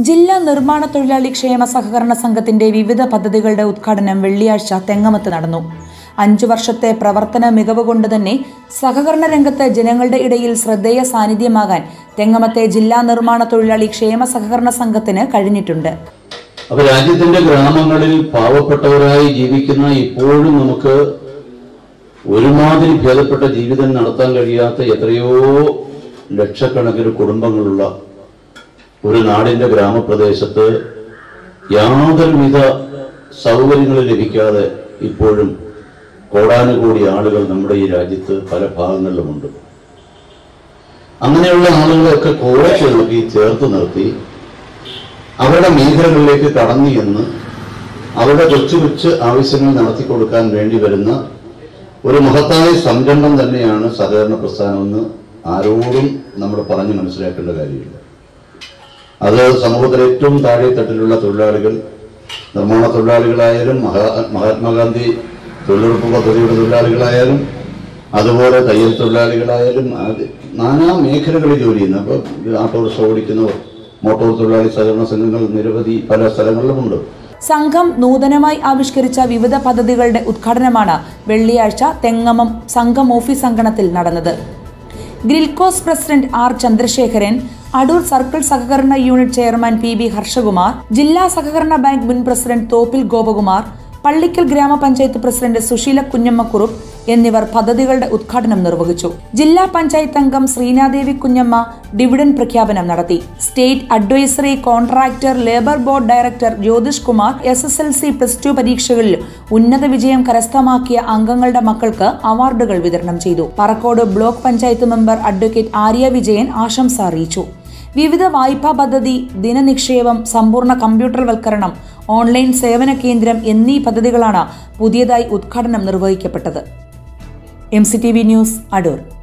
ജില്ലാ നിർമ്മാണ തൊഴിലാളി ക്ഷേമ സഹകരണ സംഘത്തിന്റെ വിവിധ പദ്ധതികളുടെ ഉദ്ഘാടനം വെള്ളിയാഴ്ച തെങ്ങമത്ത് നടന്നു അഞ്ചു വർഷത്തെ പ്രവർത്തന മികവ് കൊണ്ട് തന്നെ സഹകരണ രംഗത്ത് ജനങ്ങളുടെ ഇടയിൽ ശ്രദ്ധേയ സാന്നിധ്യമാകാൻ തെങ്ങമത്തെ ജില്ലാ നിർമ്മാണ തൊഴിലാളി ക്ഷേമ സഹകരണ സംഘത്തിന് കഴിഞ്ഞിട്ടുണ്ട് അപ്പൊ രാജ്യത്തിന്റെ ഗ്രാമങ്ങളിൽ പാവപ്പെട്ടവരായി ജീവിക്കുന്ന ഇപ്പോഴും നമുക്ക് ഒരുമാതിരി ഭേദപ്പെട്ട ജീവിതം നടത്താൻ കഴിയാത്ത എത്രയോ ലക്ഷക്കണക്കിന് കുടുംബങ്ങളുള്ള ഒരു നാടിന്റെ ഗ്രാമപ്രദേശത്ത് യാതൊരുവിധ സൗകര്യങ്ങളും ലഭിക്കാതെ ഇപ്പോഴും കോടാനുകൂടി ആളുകൾ നമ്മുടെ ഈ രാജ്യത്ത് പല ഭാഗങ്ങളിലുമുണ്ട് അങ്ങനെയുള്ള ആളുകളെയൊക്കെ കോഴച്ച് നോക്കി ചേർത്ത് നിർത്തി അവരുടെ മേഖലകളിലേക്ക് കടന്നു ചെന്ന് അവരുടെ കൊച്ചു കൊച്ചു ആവശ്യങ്ങൾ നടത്തി കൊടുക്കാൻ വേണ്ടി വരുന്ന ഒരു മഹത്തായ സംരംഭം തന്നെയാണ് സഹകരണ പ്രസ്ഥാനമെന്ന് ആരോടും നമ്മൾ പറഞ്ഞു മനസ്സിലാക്കേണ്ട കാര്യമില്ല അത് സമൂഹത്തിലെ ഏറ്റവും താഴെത്തട്ടിലുള്ള തൊഴിലാളികൾ നിർമ്മാണ തൊഴിലാളികളായാലും മഹാ മഹാത്മാഗാന്ധി തൊഴിലുറപ്പ് പദ്ധതിയുടെ തൊഴിലാളികളായാലും അതുപോലെ തയ്യൽ തൊഴിലാളികളായാലും അത് നാനാ മേഖലകളിൽ ജോലി ചെയ്യുന്നു അപ്പോൾ ഓട്ടോറിക്ഷ ഓടിക്കുന്നവർ മോട്ടോർ തൊഴിലാളി സഹകരണ സംഘങ്ങൾ നിരവധി പല സ്ഥലങ്ങളിലുമുണ്ട് സംഘം നൂതനമായി ആവിഷ്കരിച്ച വിവിധ പദ്ധതികളുടെ ഉദ്ഘാടനമാണ് വെള്ളിയാഴ്ച തെങ്ങമം സംഘം ഓഫീസ് അങ്കണത്തിൽ നടന്നത് ഗ്രിൽക്കോസ് president R Chandrasekharan Adoor circle സഹകരണ unit chairman P B Harshakumar ജില്ലാ സഹകരണ ബാങ്ക് മുൻ പ്രസിഡന്റ് തോപ്പിൽ ഗോപകുമാർ പള്ളിക്കൽ ഗ്രാമപഞ്ചായത്ത് പ്രസിഡന്റ് സുശീല കുഞ്ഞമ്മക്കുറുപ്പ് എന്നിവർ പദ്ധതികളുടെ ഉദ്ഘാടനം നിർവഹിച്ചു ജില്ലാ പഞ്ചായത്ത് അംഗം ശ്രീനാദേവി കുഞ്ഞമ്മ ഡിവിഡൻ പ്രഖ്യാപനം നടത്തി state advisory contractor labour board director Jyothish Kumar S S L C plus two പരീക്ഷകളിൽ ഉന്നത വിജയം കരസ്ഥമാക്കിയ അംഗങ്ങളുടെ മക്കൾക്ക് അവാർഡുകൾ വിതരണം ചെയ്തു Parakode block panchayat member advocate Arya Vijayan ആശംസ അറിയിച്ചു വിവിധ വായ്പാ പദ്ധതി ദിനനിക്ഷേപം സമ്പൂർണ്ണ കമ്പ്യൂട്ടർവൽക്കരണം ഓൺലൈൻ സേവന കേന്ദ്രം എന്നീ പദ്ധതികളാണ് പുതിയതായി ഉദ്ഘാടനം നിർവഹിക്കപ്പെട്ടത് M C T V news Adoor